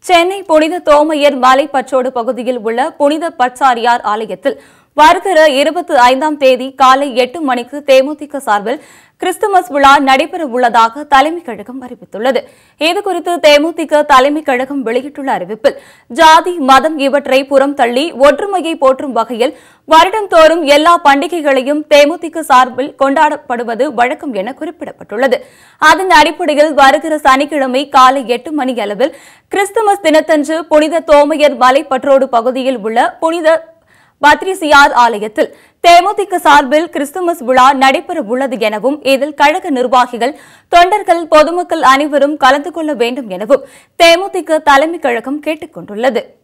சென்னை புனித தோமையர் மலைப்பற்றோடு பகுதியில் உள்ள புனித பட்சாரியார் ஆலயத்தில் வருகிற இருபத்தி ஐந்தாம் தேதி காலை எட்டு மணிக்கு தேமுதிக சார்பில் கிறிஸ்துமஸ் விழா நடைபெற உள்ளதாக தலைமைக் கழகம் அறிவித்துள்ளது இதுகுறித்து தேமுதிக தலைமைக் கழகம் வெளியிட்டுள்ள அறிவிப்பில் ஜாதி மதம் இவற்றை புறம் தள்ளி ஒற்றுமையை போற்றும் வகையில் வருடந்தோறும் எல்லா பண்டிகைகளையும் தேமுதிக சார்பில் கொண்டாடப்படுவது வழக்கம் என குறிப்பிடப்பட்டுள்ளது அதன் அடிப்படையில் வருகிற சனிக்கிழமை காலை எட்டு மணி அளவில் கிறிஸ்துமஸ் தினத்தன்று புனித தோமையர் மலைப்பற்றோடு பகுதியில் உள்ள புனித பத்ரிசியார் ஆலயத்தில் தேமுதிக சார்பில் கிறிஸ்துமஸ் விழா நடைபெற உள்ளது எனவும் இதில் கழக நிர்வாகிகள் தொண்டர்கள் பொதுமக்கள் அனைவரும் கலந்து கொள்ள வேண்டும் எனவும் தேமுதிக தலைமைக் கழகம் கேட்டுக் கொண்டுள்ளது